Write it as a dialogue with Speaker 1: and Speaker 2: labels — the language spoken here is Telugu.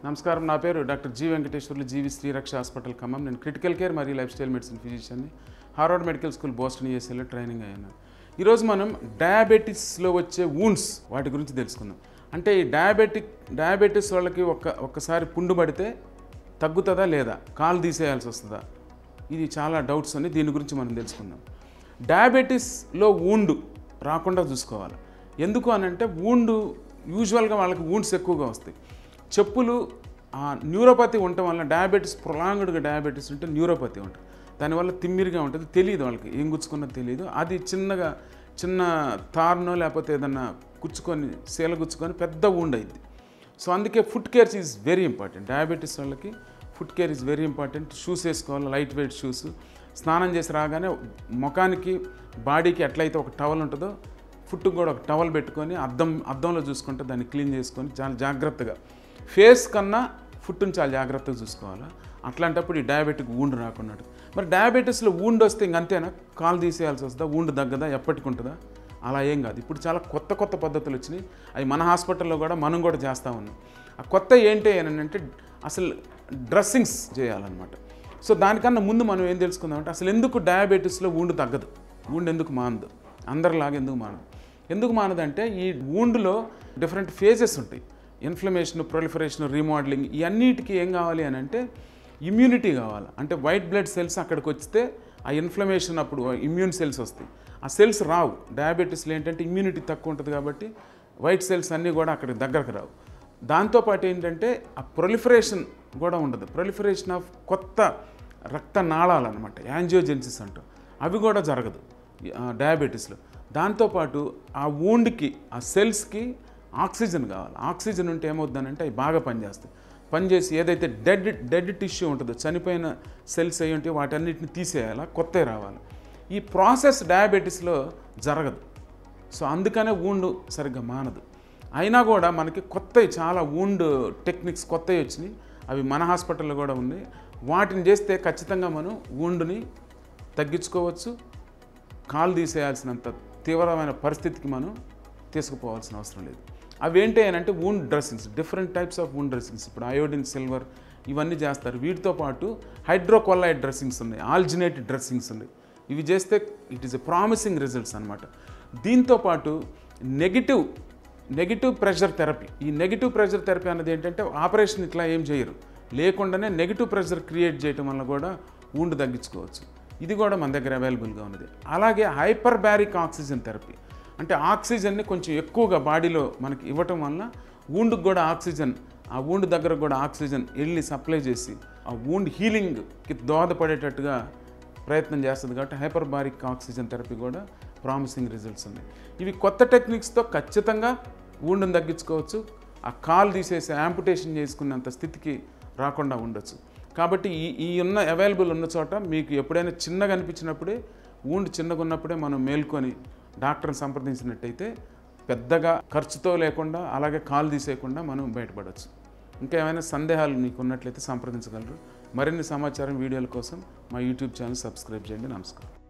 Speaker 1: నమస్కారం నా పేరు doctor G Venkateswarlu GV Sriraksha hospital Khammam నేను క్రిటికల్ కేర్ మరియు లైఫ్ స్టైల్ మెడిసిన్ ఫిజిషియన్ని హార్వర్డ్ మెడికల్ స్కూల్ బోస్టన్ యూఎస్ఏలో ట్రైనింగ్ అయ్యాను ఈరోజు మనం డయాబెటీస్లో వచ్చే వూండ్స్ వాటి గురించి తెలుసుకుందాం అంటే ఈ డయాబెటిక్ డయాబెటీస్ వాళ్ళకి ఒక్క ఒక్కసారి పుండు పడితే తగ్గుతుందా లేదా కాలు తీసేయాల్సి వస్తుందా ఇది చాలా డౌట్స్ అని దీని గురించి మనం తెలుసుకుందాం డయాబెటీస్లో వూండు రాకుండా చూసుకోవాలి ఎందుకు అని అంటే వూండు యూజువల్గా వాళ్ళకి వూండ్స్ ఎక్కువగా వస్తాయి చెప్పులు న్యూరోపతి ఉండటం వల్ల డయాబెటీస్ ప్రొలాంగ్డ్గా డయాబెటీస్ ఉంటే న్యూరోపతి ఉంటుంది దానివల్ల తిమ్మిరిగా ఉంటుంది తెలియదు వాళ్ళకి ఏం గుచ్చుకున్నది తెలియదు అది చిన్నగా చిన్న తారునో లేకపోతే ఏదన్నా గుచ్చుకొని సీల గుచ్చుకొని పెద్ద వూండ్ అయింది సో అందుకే foot care is very important diabetes వాళ్ళకి foot care is very important shoes వేసుకోవాలి లైట్ వెయిట్ షూస్ స్నానం చేసి రాగానే ముఖానికి బాడీకి ఎట్లయితే ఒక టవల్ ఉంటుందో ఫుట్కి కూడా ఒక టవల్ పెట్టుకొని అద్దం అద్దంలో చూసుకుంటే దాన్ని క్లీన్ చేసుకొని చాలా జాగ్రత్తగా ఫేస్ కన్నా ఫుట్ని చాలా జాగ్రత్తగా చూసుకోవాలి అట్లాంటప్పుడు ఈ డయాబెటిక్ వూండ్ రాకుండా ఉంటుంది. మరి డయాబెటీస్లో వూండ్ వస్తే ఇంకంతేనా కాలు తీసేయాల్సి వస్తుందా వూండ్ తగ్గదా ఎప్పటికి ఉంటుందా అలా ఏం కాదు ఇప్పుడు చాలా కొత్త కొత్త పద్ధతులు వచ్చినాయి అవి మన హాస్పిటల్లో కూడా మనం కూడా చేస్తూ ఉన్నాం ఆ కొత్త ఏంటి అని అంటే అసలు డ్రెస్సింగ్స్ చేయాలన్నమాట సో దానికన్నా ముందు మనం ఏం తెలుసుకుందామంటే అసలు ఎందుకు డయాబెటీస్లో వూండ్ తగ్గదు వూండ్ ఎందుకు మానదు అందరిలాగా ఎందుకు మానదు ఎందుకు మానదంటే ఈ వూండ్లో డిఫరెంట్ ఫేజెస్ ఉంటాయి ఇన్ఫ్లమేషన్ ప్రొలిఫరేషన్ రీమోడలింగ్ ఇవన్నిటికీ ఏం కావాలి అని అంటే ఇమ్యూనిటీ కావాలి అంటే వైట్ బ్లడ్ సెల్స్ అక్కడికి వస్తే ఆ ఇన్ఫ్లమేషన్ అప్పుడు ఇమ్యూన్ సెల్స్ వస్తాయి ఆ సెల్స్ రావు డయాబెటీస్లో ఏంటంటే ఇమ్యూనిటీ తక్కువ ఉంటుంది కాబట్టి వైట్ సెల్స్ అన్నీ కూడా అక్కడికి దగ్గరకు రావు దాంతోపాటు ఏంటంటే ఆ ప్రొలిఫరేషన్ కూడా ఉండదు ప్రొలిఫరేషన్ ఆఫ్ కొత్త రక్త నాళాలు అనమాట యాంజియోజెన్సిస్ అంటాం అవి కూడా జరగదు ఈ, ఆ, డయాబెటీస్లో దాంతోపాటు ఆ వూండ్కి ఆ సెల్స్కి ఆక్సిజన్ కావాలి ఆక్సిజన్ ఉంటే ఏమవుతుందనంటే అవి బాగా పనిచేస్తాయి పనిచేసి ఏదైతే డెడ్ డెడ్ టిష్యూ ఉంటుందో చనిపోయిన సెల్స్ అయి ఉంటే వాటన్నిటిని తీసేయాలా కొత్తవి రావాలి ఈ ప్రాసెస్ డయాబెటీస్లో జరగదు సో అందుకనే వూండ్ సరిగ్గా మానదు అయినా కూడా మనకి కొత్తవి చాలా వూండ్ టెక్నిక్స్ కొత్తవి వచ్చినాయి అవి మన హాస్పిటల్లో కూడా ఉన్నాయి వాటిని చేస్తే ఖచ్చితంగా మనం వూండ్ని తగ్గించుకోవచ్చు కాలు తీసేయాల్సినంత తీవ్రమైన పరిస్థితికి మనం తీసుకుపోవాల్సిన అవసరం లేదు అవి ఏంటి అని అంటే wound dressings different types of wound dressings ఇప్పుడు అయోడిన్ సిల్వర్ ఇవన్నీ చేస్తారు వీటితో పాటు హైడ్రోకొల్లాయిడ్ డ్రెస్సింగ్స్ ఉన్నాయి ఆల్జినేటెడ్ డ్రెస్సింగ్స్ ఉన్నాయి ఇవి చేస్తే it is a promising results అనమాట దీంతో పాటు నెగిటివ్ నెగిటివ్ ప్రెషర్ థెరపీ ఈ నెగిటివ్ ప్రెషర్ థెరపీ అన్నది ఏంటంటే ఆపరేషన్ ఇట్లా ఏం చేయరు లేకుండానే నెగిటివ్ ప్రెషర్ క్రియేట్ చేయటం వల్ల కూడా ఊండు తగ్గించుకోవచ్చు ఇది కూడా మన దగ్గర అవైలబుల్గా ఉన్నది అలాగే హైపర్ బ్యారిక్ ఆక్సిజన్ థెరపీ అంటే ఆక్సిజన్ని కొంచెం ఎక్కువగా బాడీలో మనకి ఇవ్వటం వల్ల ఊండుకు కూడా ఆక్సిజన్ ఆ ఊండు దగ్గర కూడా ఆక్సిజన్ వెళ్ళి సప్లై చేసి ఆ ఊండ్ హీలింగ్కి దోహదపడేటట్టుగా ప్రయత్నం చేస్తుంది కాబట్టి హైపర్ బారిక్ ఆక్సిజన్ థెరపీ కూడా ప్రామిసింగ్ రిజల్ట్స్ ఉన్నాయి ఇవి కొత్త టెక్నిక్స్తో ఖచ్చితంగా ఊండును తగ్గించుకోవచ్చు ఆ కాలు తీసేసి యాంపుటేషన్ చేసుకున్నంత స్థితికి రాకుండా ఉండొచ్చు కాబట్టి ఈ ఈ ఉన్న అవైలబుల్ ఉన్న చోట మీకు ఎప్పుడైనా చిన్నగా అనిపించినప్పుడే ఊండు చిన్నగా ఉన్నప్పుడే మనం మేల్కొని డాక్టర్ని సంప్రదించినట్టయితే పెద్దగా ఖర్చుతో లేకుండా అలాగే కాలు తీసేయకుండా మనం బయటపడవచ్చు ఇంకా ఏమైనా సందేహాలు మీకు ఉన్నట్లయితే సంప్రదించగలరు మరిన్ని సమాచారం వీడియోల కోసం మా యూట్యూబ్ ఛానల్ సబ్స్క్రైబ్ చేయండి నమస్కారం